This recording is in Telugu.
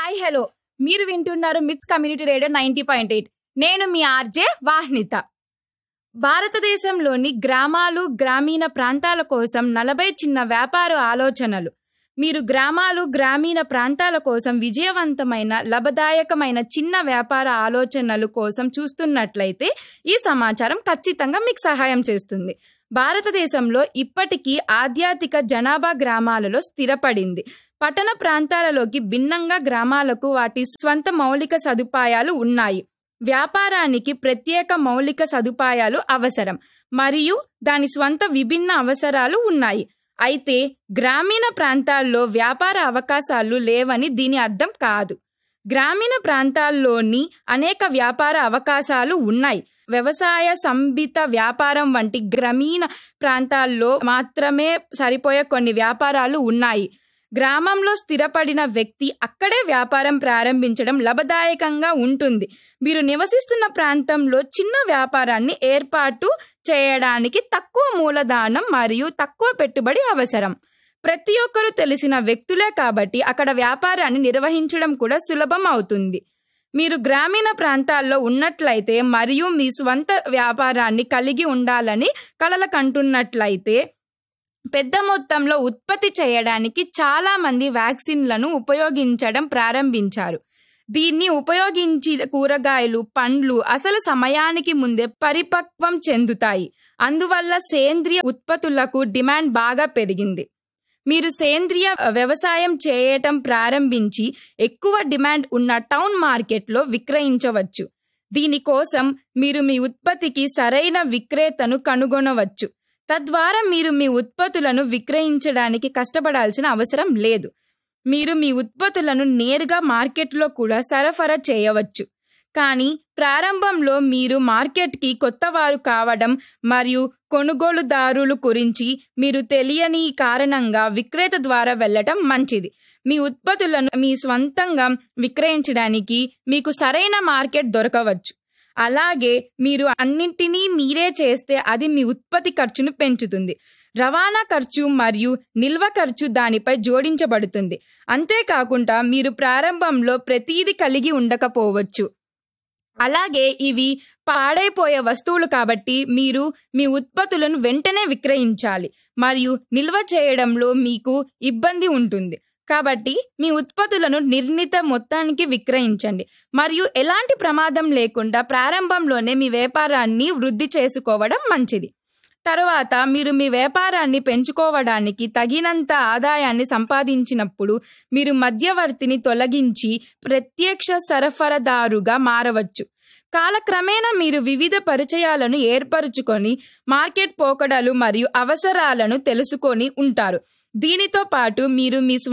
హాయ్ హలో మీరు వింటున్నారు MITS community radio ninety point eight నేను మీ ఆర్జే వాహ్నిత భారతదేశంలోని గ్రామాలు గ్రామీణ ప్రాంతాల కోసం నలభై చిన్న వ్యాపార ఆలోచనలు మీరు గ్రామాలు గ్రామీణ ప్రాంతాల కోసం విజయవంతమైన లాభదాయకమైన చిన్న వ్యాపార ఆలోచనలు కోసం చూస్తున్నట్లయితే ఈ సమాచారం ఖచ్చితంగా మీకు సహాయం చేస్తుంది భారతదేశంలో ఇప్పటికీ ఆధ్యాత్మిక జనాభా గ్రామాలలో స్థిరపడింది పట్టణ ప్రాంతాలలోకి భిన్నంగా గ్రామాలకు వాటి స్వంత మౌలిక సదుపాయాలు ఉన్నాయి వ్యాపారానికి ప్రత్యేక మౌలిక సదుపాయాలు అవసరం మరియు దాని స్వంత విభిన్న అవసరాలు ఉన్నాయి అయితే గ్రామీణ ప్రాంతాల్లో వ్యాపార అవకాశాలు లేవని దీని అర్థం కాదు గ్రామీణ ప్రాంతాల్లోని అనేక వ్యాపార అవకాశాలు ఉన్నాయి వ్యవసాయ సంబిత వ్యాపారం వంటి గ్రామీణ ప్రాంతాల్లో మాత్రమే సరిపోయే కొన్ని వ్యాపారాలు ఉన్నాయి గ్రామంలో స్థిరపడిన వ్యక్తి అక్కడే వ్యాపారం ప్రారంభించడం లాభదాయకంగా ఉంటుంది మీరు నివసిస్తున్న ప్రాంతంలో చిన్న వ్యాపారాన్ని ఏర్పాటు చేయడానికి తక్కువ మూలధనం మరియు తక్కువ పెట్టుబడి అవసరం ప్రతి ఒక్కరూ తెలిసిన వ్యక్తులే కాబట్టి అక్కడ వ్యాపారాన్ని నిర్వహించడం కూడా సులభం అవుతుంది మీరు గ్రామీణ ప్రాంతాల్లో ఉన్నట్లయితే మరియు మీ స్వంత వ్యాపారాన్ని కలిగి ఉండాలని కలల కంటున్నట్లయితే పెద్ద మొత్తంలో ఉత్పత్తి చేయడానికి చాలా మంది వ్యాక్సిన్లను ఉపయోగించడం ప్రారంభించారు దీన్ని ఉపయోగించి కూరగాయలు పండ్లు అసలు సమయానికి ముందే పరిపక్వం చెందుతాయి అందువల్ల సేంద్రియ ఉత్పత్తులకు డిమాండ్ బాగా పెరిగింది మీరు సేంద్రియ వ్యవసాయం చేయటం ప్రారంభించి ఎక్కువ డిమాండ్ ఉన్న టౌన్ మార్కెట్లో విక్రయించవచ్చు దీనికోసం మీరు మీ ఉత్పత్తికి సరైన విక్రేతను కనుగొనవచ్చు తద్వారా మీరు మీ ఉత్పత్తులను విక్రయించడానికి కష్టపడాల్సిన అవసరం లేదు మీరు మీ ఉత్పత్తులను నేరుగా మార్కెట్లో కూడా సరఫరా చేయవచ్చు కానీ ప్రారంభంలో మీరు మార్కెట్కి కొత్తవారు కావడం మరియు కొనుగోలుదారులు గురించి మీరు తెలియని కారణంగా విక్రేత ద్వారా వెళ్ళటం మంచిది మీ ఉత్పత్తులను మీ స్వంతంగా విక్రయించడానికి మీకు సరైన మార్కెట్ దొరకవచ్చు అలాగే మీరు అన్నింటినీ మీరే చేస్తే అది మీ ఉత్పత్తి ఖర్చును పెంచుతుంది రవాణా ఖర్చు మరియు నిల్వ ఖర్చు దానిపై జోడించబడుతుంది అంతేకాకుండా మీరు ప్రారంభంలో ప్రతీది కలిగి ఉండకపోవచ్చు అలాగే ఇవి పాడైపోయే వస్తువులు కాబట్టి మీరు మీ ఉత్పత్తులను వెంటనే విక్రయించాలి మరియు నిల్వ చేయడంలో మీకు ఇబ్బంది ఉంటుంది కాబట్టి మీ ఉత్పత్తులను నిర్ణీత మొత్తానికి విక్రయించండి మరియు ఎలాంటి ప్రమాదం లేకుండా ప్రారంభంలోనే మీ వ్యాపారాన్ని వృద్ధి చేసుకోవడం మంచిది తరువాత మీరు మీ వ్యాపారాన్ని పెంచుకోవడానికి తగినంత ఆదాయాన్ని సంపాదించినప్పుడు మీరు మధ్యవర్తిని తొలగించి ప్రత్యక్ష సరఫరాదారుగా మారవచ్చు కాలక్రమేణా మీరు వివిధ పరిచయాలను ఏర్పరచుకొని మార్కెట్ పోకడలు మరియు అవసరాలను తెలుసుకొని ఉంటారు దీనితో పాటు మీరు మీ